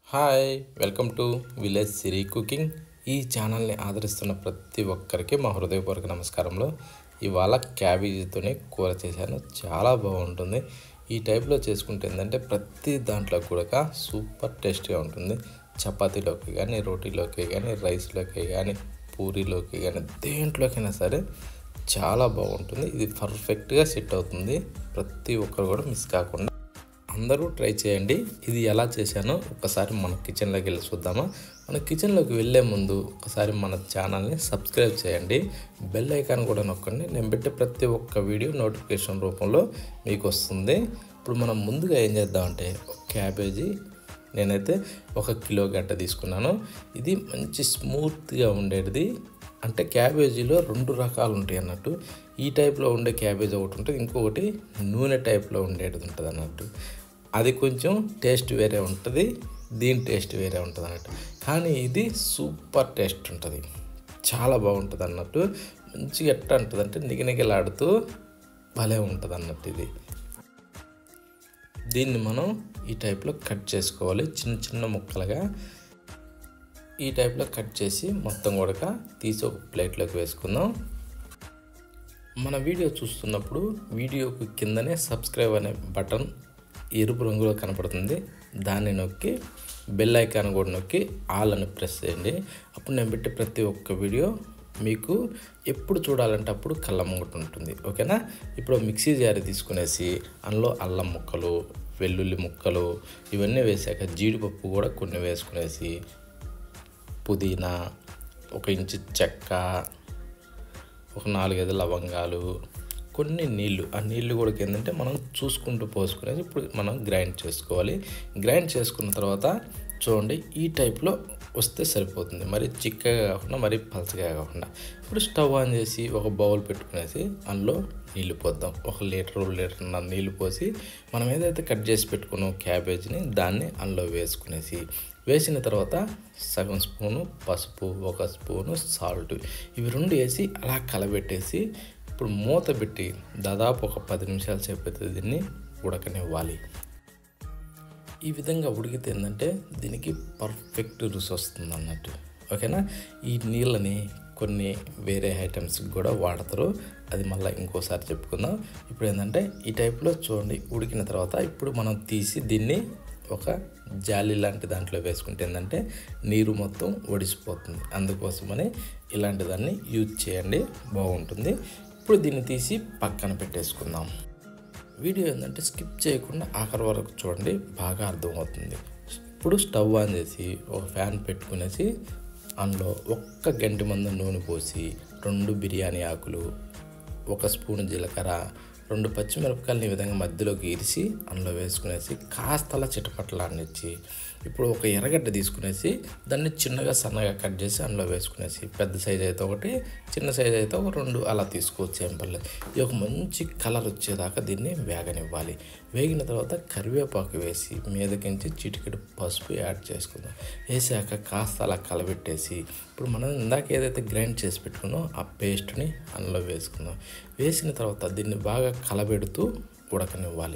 hi welcome to village Siri cooking ఈ ఛానల్ని ఆదరిస్తున్న ప్రతి ఒక్కరికి మా హృదయపూర్వక నమస్కారంలో ఇవాళ క్యాబేజీతోనే కూర చేశాను చాలా బాగుంటుంది ఈ టైప్లో చేసుకుంటే ఏంటంటే ప్రతి దాంట్లో కూడా సూపర్ టేస్ట్గా ఉంటుంది చపాతీలోకి కానీ రోటీలోకి కానీ రైస్లోకి కానీ పూరీలోకి కానీ దేంట్లోకైనా సరే చాలా బాగుంటుంది ఇది పర్ఫెక్ట్గా సెట్ అవుతుంది ప్రతి ఒక్కరు కూడా మిస్ కాకుండా అందరూ ట్రై చేయండి ఇది ఎలా చేశానో ఒకసారి మన కిచెన్లోకి వెళ్ళి చూద్దామా మన కిచెన్లోకి వెళ్ళే ముందు ఒకసారి మన ఛానల్ని సబ్స్క్రైబ్ చేయండి బెల్ ఐకాన్ కూడా నొక్కండి నేను పెట్టే ప్రతి ఒక్క వీడియో నోటిఫికేషన్ రూపంలో మీకు వస్తుంది ఇప్పుడు మనం ముందుగా ఏం చేద్దామంటే ఒక క్యాబేజీ నేనైతే ఒక కిలో గంట తీసుకున్నాను ఇది మంచి స్మూత్గా ఉండేది అంటే క్యాబేజీలో రెండు రకాలు ఉంటాయి అన్నట్టు ఈ టైప్లో ఉండే క్యాబేజ్ ఒకటి ఉంటుంది ఇంకొకటి నూనె టైప్లో ఉండేది ఉంటుంది అన్నట్టు అది కొంచెం టేస్ట్ వేరే ఉంటుంది దీని టేస్ట్ వేరే ఉంటుంది అన్నట్టు కానీ ఇది సూపర్ టేస్ట్ ఉంటుంది చాలా బాగుంటుంది అన్నట్టు మంచిగా ఎట్ట ఉంటుంది అంటే నిగనిగలాడుతూ భలే ఉంటుంది అన్నట్టు ఇది దీన్ని మనం ఈ టైప్లో కట్ చేసుకోవాలి చిన్న చిన్న ముక్కలుగా ఈ టైప్లో కట్ చేసి మొత్తం కూడా తీసి ఒక ప్లేట్లోకి వేసుకుందాం మన వీడియో చూస్తున్నప్పుడు వీడియోకు కిందనే సబ్స్క్రైబ్ అనే బటన్ ఎరుపు రంగులో కనపడుతుంది దాన్ని నొక్కి బెల్ ఐకాన్ కూడా నొక్కి ఆల్ అని ప్రెస్ చేయండి అప్పుడు నేను పెట్టే ప్రతి ఒక్క వీడియో మీకు ఎప్పుడు చూడాలంటే అప్పుడు కళ్ళ ముంగట ఉంటుంది ఓకేనా ఇప్పుడు మిక్సీ జారి తీసుకునేసి అందులో అల్లం ముక్కలు వెల్లుల్లి ముక్కలు ఇవన్నీ వేసాక జీడిపప్పు కూడా కొన్ని వేసుకునేసి పుదీనా ఒక ఇంచు చెక్క ఒక నాలుగైదు లవంగాలు కొన్ని నీళ్ళు ఆ నీళ్ళు కూడా ఏంటంటే మనం చూసుకుంటూ పోసుకునేది ఇప్పుడు మనం గ్రైండ్ చేసుకోవాలి గ్రైండ్ చేసుకున్న తర్వాత చూడండి ఈ టైప్లో వస్తే సరిపోతుంది మరి చిక్కగా కాకుండా మరి పలచగా కాకుండా ఇప్పుడు స్టవ్ ఆన్ చేసి ఒక బౌల్ పెట్టుకునేసి అందులో నీళ్ళు పోద్దాం ఒక లీటర్ లీటర్ నీళ్ళు పోసి మనం ఏదైతే కట్ చేసి పెట్టుకున్నాం క్యాబేజ్ని దాన్ని అందులో వేసుకునేసి వేసిన తర్వాత సగం స్పూను పసుపు ఒక స్పూను సాల్ట్ ఇవి రెండు వేసి అలా కలబెట్టేసి ఇప్పుడు మూత పెట్టి దాదాపు ఒక పది నిమిషాలు సేపు దీన్ని ఉడకనివ్వాలి ఈ విధంగా ఉడికితే ఏంటంటే దీనికి పర్ఫెక్ట్ రుచి వస్తుంది అన్నట్టు ఓకేనా ఈ నీళ్ళని కొన్ని వేరే ఐటమ్స్కి కూడా వాడతారు అది మళ్ళీ ఇంకోసారి చెప్పుకుందాం ఇప్పుడు ఏంటంటే ఈ టైప్లో చూడండి ఉడికిన తర్వాత ఇప్పుడు మనం తీసి దీన్ని ఒక జాలి లాంటి దాంట్లో వేసుకుంటే ఏంటంటే నీరు మొత్తం ఒడిసిపోతుంది అందుకోసమని ఇలాంటి దాన్ని యూజ్ చేయండి బాగుంటుంది ఇప్పుడు దీన్ని తీసి పక్కన పెట్టేసుకుందాం వీడియో ఏంటంటే స్కిప్ చేయకుండా ఆఖరి వరకు చూడండి బాగా అర్థమవుతుంది ఇప్పుడు స్టవ్ ఆన్ చేసి ఒక ఫ్యాన్ పెట్టుకునేసి అందులో ఒక్క గంట మంది నూనె పోసి రెండు బిర్యానీ ఆకులు ఒక స్పూన్ జీలకర్ర రెండు పచ్చిమిరపకాయలని ఈ విధంగా మధ్యలోకి ఇరిసి అందులో వేసుకునేసి కాస్తలా చిటపట్లాడినిచ్చి ఇప్పుడు ఒక ఎర్రగడ్డ తీసుకునేసి దాన్ని చిన్నగా సన్నగా కట్ చేసి అందులో వేసుకునేసి పెద్ద సైజ్ అయితే ఒకటి చిన్న సైజ్ అయితే ఒక రెండు అలా తీసుకోవచ్చు ఏం పర్లేదు ఇది ఒక మంచి కలర్ వచ్చేదాకా దీన్ని వేగనివ్వాలి వేగిన తర్వాత కరివేపాకు వేసి మీదకించి చిటికెడు పసుపు యాడ్ చేసుకుందాం వేసాక కాస్త అలా కలబెట్టేసి ఇప్పుడు మనం ఇందాక ఏదైతే గ్రైండ్ చేసి పెట్టుకున్నామో ఆ పేస్ట్ని అందులో వేసుకుందాం వేసిన తర్వాత దీన్ని బాగా కలబెడుతూ ఉడకనివ్వాలి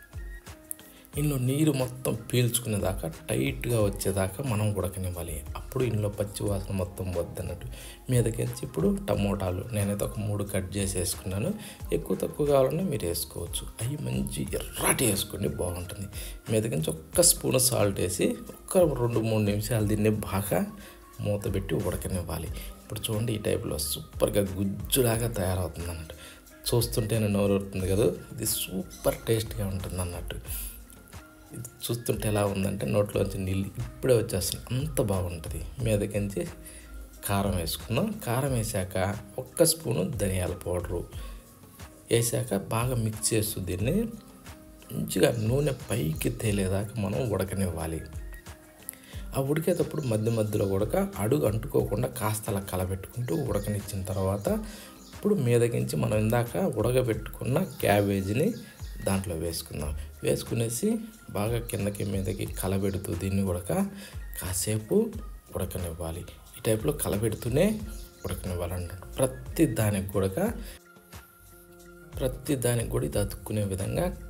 ఇందులో నీరు మొత్తం పీల్చుకునేదాకా టైట్గా వచ్చేదాకా మనం ఉడకనివ్వాలి అప్పుడు ఇందులో పచ్చి వాసన మొత్తం వద్దన్నట్టు మీదకించి ఇప్పుడు టమోటాలు నేనైతే ఒక మూడు కట్ చేసి వేసుకున్నాను ఎక్కువ తక్కువ కావాలన్నా మీరు వేసుకోవచ్చు అవి మంచి ఎర్రాటి వేసుకోండి బాగుంటుంది మీదకించి ఒక్క స్పూన్ సాల్ట్ వేసి ఒక్క రెండు మూడు నిమిషాలు దీన్ని బాగా మూత పెట్టి ఉడకనివ్వాలి ఇప్పుడు చూడండి ఈ టైప్లో సూపర్గా గుజ్జులాగా తయారవుతుంది అన్నట్టు చూస్తుంటేనే నోరు ఊరుతుంది కదా ఇది సూపర్ టేస్ట్గా ఉంటుంది అన్నట్టు ఇది చూస్తుంటే ఎలా ఉందంటే నోట్లోంచి నీళ్ళు ఇప్పుడే వచ్చేస్తుంది అంత బాగుంటుంది మీదకించి కారం వేసుకుందాం కారం వేసాక ఒక్క స్పూను ధనియాల పౌడరు వేసాక బాగా మిక్స్ చేస్తూ దీన్ని మంచిగా నూనె పైకి తేలేదాకా మనం ఉడకనివ్వాలి ఆ ఉడికేటప్పుడు మధ్య మధ్యలో ఉడక అడుగు అంటుకోకుండా కాస్త అలా కలబెట్టుకుంటూ ఉడకనిచ్చిన తర్వాత ఇప్పుడు మీదకించి మనం ఇందాక ఉడకబెట్టుకున్న క్యాబేజీని దాంట్లో వేసుకుందాం వేసుకునేసి బాగా కిందకి మీదకి కలబెడుతూ దీన్ని ఉడక కాసేపు ఉడకనివ్వాలి ఈ టైప్లో కలబెడుతూనే ఉడకనివ్వాలన్నట్టు ప్రతి దానికి కూడా ప్రతి దానికి కూడా ఇది అతుక్కునే విధంగా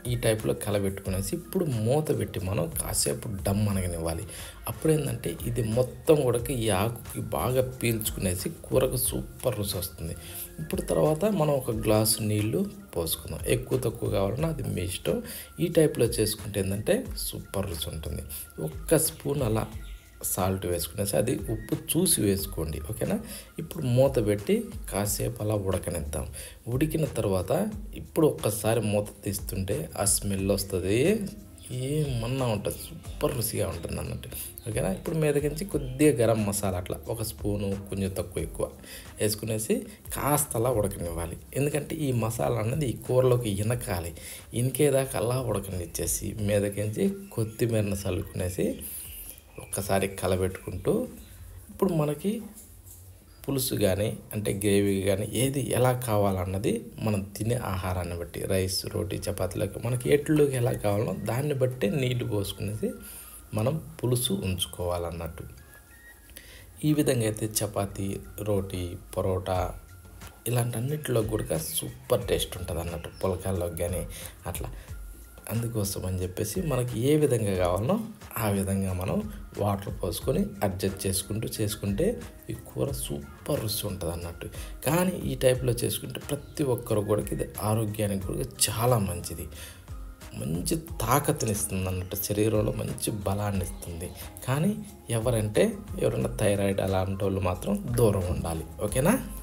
ఈ టైప్లో కలబెట్టుకునేసి ఇప్పుడు మూత పెట్టి మనం కాసేపు డమ్ అనగనివ్వాలి అప్పుడు ఏంటంటే ఇది మొత్తం కూడా ఈ ఆకుకి బాగా పీల్చుకునేసి కూరకు సూపర్ రుచి వస్తుంది ఇప్పుడు తర్వాత మనం ఒక గ్లాసు నీళ్లు పోసుకుందాం ఎక్కువ తక్కువ కావాలన్నా అది మీ ఇష్టం ఈ టైప్లో చేసుకుంటే ఏంటంటే సూపర్ రుచి ఉంటుంది ఒక్క స్పూన్ అలా సాల్ట్ వేసుకునేసి అది ఉప్పు చూసి వేసుకోండి ఓకేనా ఇప్పుడు మూత పెట్టి కాసేపు అలా ఉడకనిద్దాం ఉడికిన తర్వాత ఇప్పుడు ఒక్కసారి మూత తీస్తుంటే ఆ స్మెల్ వస్తుంది ఏమన్నా ఉంటుంది సూపర్ రుచిగా ఉంటుంది అన్నట్టు ఓకేనా ఇప్పుడు మీదకించి కొద్దిగా గరం మసాలా అట్లా ఒక స్పూను కొంచెం తక్కువ ఎక్కువ వేసుకునేసి కాస్త అలా ఉడకనివ్వాలి ఎందుకంటే ఈ మసాలా అన్నది ఈ కూరలోకి ఇనకాలి ఇనికేదాకా అలా ఉడకనిచ్చేసి మీదకించి కొత్తిమీరను చల్లుకునేసి ఒక్కసారి కలబెట్టుకుంటూ ఇప్పుడు మనకి పులుసు కానీ అంటే గ్రేవీ కానీ ఏది ఎలా కావాలన్నది మనం తినే ఆహారాన్ని బట్టి రైస్ రోటీ చపాతీలకు మనకి ఎట్లోకి ఎలా కావాలో దాన్ని బట్టే నీళ్లు పోసుకునేసి మనం పులుసు ఉంచుకోవాలన్నట్టు ఈ విధంగా అయితే చపాతీ రోటీ పరోటా ఇలాంటి అన్నిటిలో కూడా సూపర్ టేస్ట్ ఉంటుంది అన్నట్టు పులకాల్లోకి కానీ అట్లా అందుకోసం అని చెప్పేసి మనకి ఏ విధంగా కావాలో ఆ విధంగా మనం వాటర్ పోసుకొని అడ్జస్ట్ చేసుకుంటూ చేసుకుంటే ఈ కూర సూపర్ రుచి ఉంటుంది అన్నట్టు కానీ ఈ టైప్లో చేసుకుంటే ప్రతి ఒక్కరు కూడా ఇది ఆరోగ్యానికి కూడా చాలా మంచిది మంచి తాకత్నిస్తుంది అన్నట్టు శరీరంలో మంచి బలాన్ని ఇస్తుంది కానీ ఎవరంటే ఎవరైనా థైరాయిడ్ అలాంటి వాళ్ళు మాత్రం దూరం ఉండాలి ఓకేనా